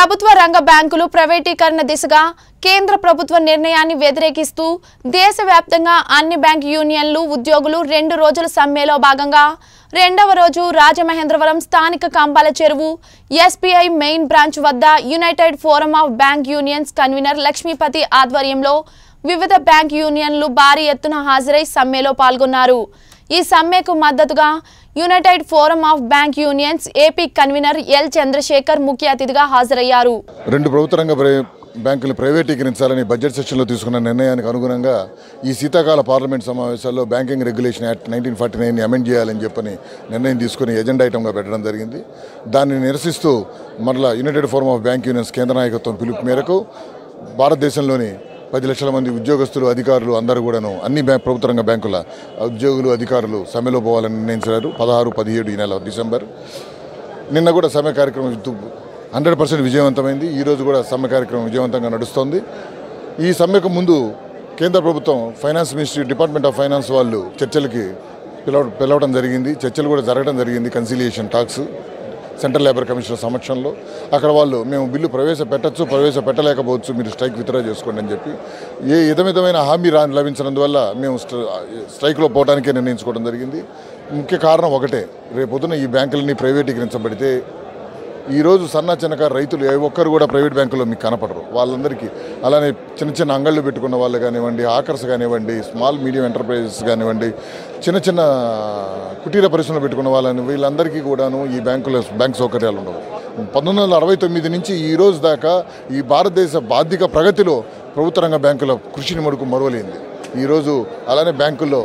ప్రభుత్వ రంగ బ్యాంకులు ప్రైవేటీకరణ దిశగా కేంద్ర ప్రభుత్వ నిర్ణయాన్ని వ్యతిరేకిస్తూ దేశవ్యాప్తంగా అన్ని బ్యాంక్ యూనియన్లు ఉద్యోగులు రెండు రోజుల సమ్మెలో భాగంగా రెండవ రోజు రాజమహేంద్రవరం స్థానిక Kambala Cheruvu SBI main branch వద్ద United Forum of Bank Unions convener Lakshmipathi ఆధ్వర్యంలో వివిధ బ్యాంక్ యూనియన్లు భారీ ఎత్తున హాజరై సమ్మెలో పాల్గొన్నారు ఈ సమ్మెకు మద్దతుగా United Forum of Bank Unions AP convener L Chandrasekhar ముఖ్య అతిథిగా హాజరయ్యారు రెండు ప్రభుత్వ రంగ ప్రై- బ్యాంకులు ప్రైవేటీకరించాలని బడ్జెట్ సెషన్లో తీసుకున్న నిర్ణయానికి అనుగుణంగా ఈ శీతాకాల పార్లమెంట్ సమావేశాల్లో banking regulation act nineteen forty నైన్ని అమెండ్ చేయాలని చెప్పని నిర్ణయం తీసుకుని ఎజెండా ఐటమ్గా పెట్టడం జరిగింది దాన్ని నిరసిస్తూ మరలా United Forum of Bank Unions కేంద్ర నాయకత్వం పిలుపు మేరకు భారతదేశంలోని పది లక్షల మంది ఉద్యోగస్తులు అధికారులు అందరూ కూడాను అన్ని బ్యాంక్ ప్రభుత్వ రంగ బ్యాంకుల ఉద్యోగులు అధికారులు సమ్మెలో పోవాలని నిర్ణయించారు పదహారు పదిహేడు ఈ నెల డిసెంబర్ నిన్న కూడా సమ్మె కార్యక్రమం హండ్రెడ్ పర్సెంట్ విజయవంతమైంది ఈరోజు కూడా సమ్మె కార్యక్రమం విజయవంతంగా నడుస్తోంది ఈ సమ్మెకు ముందు కేంద్ర ప్రభుత్వం finance ministry department of finance వాళ్ళు చర్చలకి పిలవ పిలవడం జరిగింది చర్చలు కూడా జరగడం జరిగింది conciliation talks central labour commissioner సమక్షంలో అక్కడ వాళ్ళు మేము బిల్లు ప్రవేశపెట్టచ్చు ప్రవేశపెట్టలేకపోవచ్చు మీరు స్ట్రైక్ విత్డ్రా చేసుకోండి అని చెప్పి ఏ విధమైన హామీ రా లభించినందువల్ల మేము స్ట్ర- స్ట్రైక్లో పోవడానికే నిర్ణయించుకోవడం జరిగింది ముఖ్య కారణం ఒకటే రేపొద్దున ఈ బ్యాంకులన్నీ ప్రైవేటీకరించబడితే ఈరోజు సన్న చిన్నకారు రైతులు ఏ ఒక్కరు కూడా ప్రైవేట్ బ్యాంకుల్లో మీకు కనపడరు వాళ్ళందరికీ అలానే చిన్న చిన్న అంగళ్ళు పెట్టుకున్న వాళ్ళు కానివ్వండి ఆకర్స్ కానివ్వండి స్మాల్ మీడియం ఎంటర్ప్రైజెస్ కానివ్వండి చిన్న చిన్న కుటీర పరిశ్రమలు పెట్టుకున్న వాళ్ళని వీళ్ళందరికీ కూడాను ఈ బ్యాంకులో బ్యాంక్ సౌకర్యాలు ఉండవు పంతొమ్మిది వందల అరవై తొమ్మిది నుంచి ఈ రోజు దాకా ఈ భారతదేశ బాధ్యక ప్రగతిలో ప్రభుత్వ రంగ బ్యాంకుల కృషిని మడుకు మరువలేంది ఈరోజు అలానే బ్యాంకుల్లో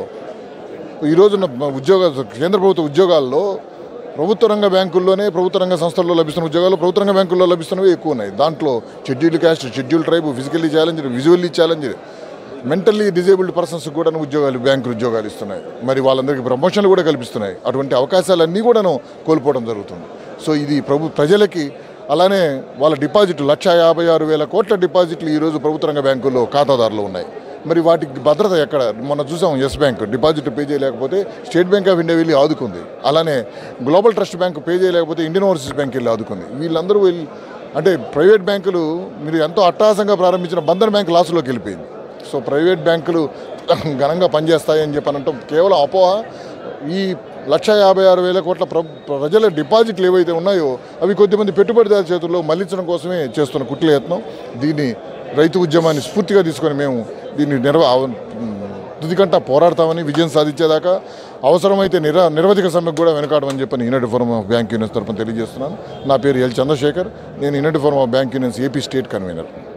ఈ రోజున్న ఉద్యోగ కేంద్ర ప్రభుత్వ ఉద్యోగాల్లో ప్రభుత్వ రంగ బ్యాంకుల్లోనే ప్రభుత్వ రంగ సంస్థల్లో లభిస్తున్న ఉద్యోగాలు ప్రభుత్వ రంగ బ్యాంకుల్లో లభిస్తున్నవి ఎక్కువ ఉన్నాయి దాంట్లో scheduled caste schedule tribe physically challenged visually challenged mentally disabled persons కూడా ఉద్యోగాలు బ్యాంకు ఉద్యోగాలు ఇస్తున్నాయి మరి వాళ్ళందరికీ ప్రమోషన్లు కూడా కల్పిస్తున్నాయి అటువంటి అవకాశాలన్నీ కూడాను కోల్పోవడం జరుగుతుంది సో ఇది ప్రభు ప్రజలకి అలానే వాళ్ళ డిపాజిట్లు లక్ష యాభై ఆరు వేల కోట్ల డిపాజిట్లు ఈరోజు ప్రభుత్వ రంగ బ్యాంకుల్లో ఖాతాదారులు ఉన్నాయి మరి వాటికి భద్రత ఎక్కడ మొన్న చూసాం ఎస్ బ్యాంక్ డిపాజిట్ పే చేయలేకపోతే స్టేట్ బ్యాంక్ ఆఫ్ ఇండియా వెళ్ళి ఆదుకుంది అలానే గ్లోబల్ ట్రస్ట్ బ్యాంక్ పే చేయలేకపోతే ఇండియన్ ఓవర్సీస్ బ్యాంక్ వెళ్ళి ఆదుకుంది వీళ్ళందరూ వెళ్ళి అంటే ప్రైవేట్ బ్యాంకులు మీరు ఎంతో అట్టహాసంగా ప్రారంభించిన బంధన్ బ్యాంక్ లాసులోకి వెళ్ళిపోయింది సో ప్రైవేట్ బ్యాంకులు ఘనంగా పనిచేస్తాయని చెప్పి అనటం కేవలం అపోహ ఈ లక్ష యాభై ఆరు వేల కోట్ల ప్ర ప్రజల డిపాజిట్లు ఏవైతే ఉన్నాయో అవి కొద్దిమంది పెట్టుబడిదారు చేతుల్లో మళ్లించడం కోసమే చేస్తున్న కుట్ల యత్నం దీన్ని రైతు ఉద్యమాన్ని స్ఫూర్తిగా తీసుకొని మేము దీన్ని నిర్వ తుదికంట పోరాడతామని విజయం సాధించేదాకా అవసరమైతే నిర నిరవధిక సమ్మెకు కూడా వెనకాడమని చెప్పని United Forum of Bank Unions తరఫున తెలియజేస్తున్నాను నా పేరు ఎల్ చంద్రశేఖర్ నేను United Forum of Bank Unions AP state convener